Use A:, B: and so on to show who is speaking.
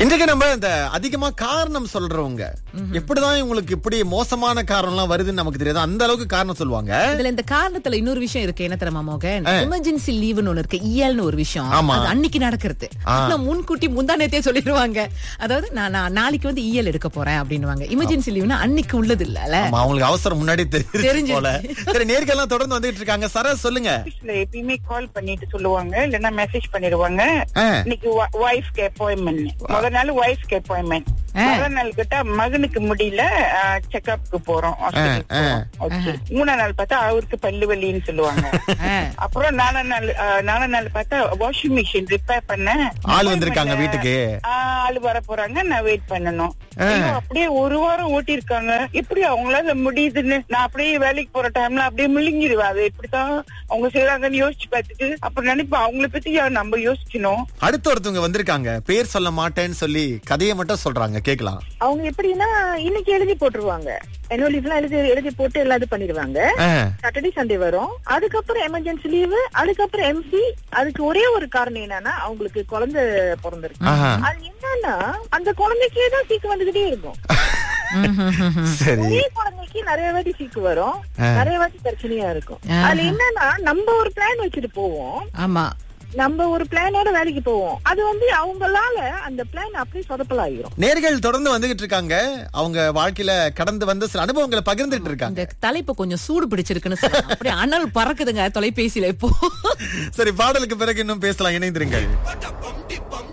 A: இன்றைக்கு நம்ம இந்த அதிகமா காரணம் சொல்றவங்க எப்படிதான் இவங்களுக்கு இப்படி மோசமான காரணம்லாம் வருதுன்னு நமக்கு தெரியாது அந்த அளவுக்கு காரணம் சொல்லுவாங்க
B: இதுல இந்த காரணத்துல இன்னொரு விஷயம் இருக்கு என்ன தெரியுமா மோகன் எமர்ஜென்சி லீவுன்னு ஒண்ணு இருக்கு இயல்னு ஒரு விஷயம்
A: ஆமா.
B: அது அன்னைக்கு நடக்கிறது ஆனா முன்கூட்டி முந்தா நேத்தே சொல்லிடுவாங்க அதாவது நான் நான் நாளைக்கு வந்து இயல் எடுக்க போறேன் அப்படின்னுவாங்க எமர்ஜென்சி லீவுனா அன்னைக்கு உள்ளது இல்லல
A: ஆமா, அவங்களுக்கு அவசரம் முன்னாடி தெரிஞ்சு
B: தெரிஞ்சிருச்சு.
A: போல சரி நேர்கள்லாம் தொடர்ந்து வந்துட்டு இருக்காங்க சர சொல்லுங்க
C: ஆபீஸ்ல எப்பயுமே கால் பண்ணிட்டு சொல்லுவாங்க இல்லன்னா மெசேஜ் பண்ணிடுவாங்க
A: ஆ.
C: இன்னைக்கு ஒய்ஃப்க்கு அப்பாயின்மெண்ட் முத நாள் ஒய்ஃப்க்கு அப்பாயின்மெண்ட் முதல் நாள் கிட்ட மகனுக்கு முடியல செக்அப்க்கு போறோம் hospital
A: ஆ,
C: போறோம். Okay. மூணாம் நாள் பார்த்தா அவருக்கு பல்லு வலின்னு சொல்லுவாங்க
B: ஆ.
C: அப்புறம் நாலாம் நாள் ஆ, நாலாம் நாள் பார்த்தா வாஷிங் மிஷின் ரிப்பேர் பண்ண
A: ஆள் வந்திருக்காங்க வீட்டுக்கு
C: ஆ, ஆள் வர போறாங்க நான் வெயிட் பண்ணணும் ஐயோ, அப்படியே ஒரு வாரம் ஓட்டி இருக்காங்க எப்படி அவங்களால முடியுதுன்னு நான் அப்படியே வேலைக்கு போற டைம்ல அப்படியே முழுங்கிடுவேன் அது எப்படித்தான் அவங்க செய்யறாங்கன்னு யோசிச்சு பார்த்துட்டு அப்புறம் நினைப்பேன் அவங்கள பத்தி ஏன் நம்ம யோசிக்கணும்
A: அடுத்து ஒருத்தவங்க வந்திருக்காங்க பேர் சொல்ல மாட்டேன்னு சொல்லி கதையை மட்டும் சொல்றாங்க கேக்கலாம்
D: அவங்க எப்படின்னா இன்னைக்கு எழுதி போட்டுருவாங்க annual leave எல்லாம் எழுதி எழுதி போட்டு எல்லாம் இது பண்ணிடுவாங்க சாட்டர்டே சண்டே வரும் அதுக்கப்புறம் எமர்ஜென்சி லீவு அதுக்கப்புறம் எம்சி அதுக்கு ஒரே ஒரு காரணம் என்னன்னா அவங்களுக்கு குழந்தை பிறந்திருக்கு
A: ஆஹா.
D: அது என்னன்னா அந்த குழந்தைக்கே தான் சீக்கு வந்துகிட்டே இருக்கும்
A: சரி
D: ஒரே குழந்தைக்கு நிறைய வாட்டி சீக்கு வரும் நிறைய வாட்டி பிரச்சனையா இருக்கும் அதுல என்னன்னா நம்ம ஒரு பிளான் வச்சுட்டு போவோம்
B: ஆமா
D: நம்ம ஒரு பிளானோட வேலைக்கு போவோம் அது வந்து அவங்களால அந்த பிளான் அப்படியே சொதப்பலாயிரும்
A: நேர்கள் தொடர்ந்து வந்துகிட்டு இருக்காங்க அவங்க வாழ்க்கையில கடந்து வந்த சில அனுபவங்களை பகிர்ந்துட்டு இருக்காங்க
B: இந்த தலைப்பு கொஞ்சம் சூடு பிடிச்சிருக்குன்னு சொல்லலாம். அப்படியே அனல் பறக்குதுங்க தொலைபேசியில இப்போ
A: சரி பாடலுக்கு பிறகு இன்னும் பேசலாம் இணைந்திருங்கள்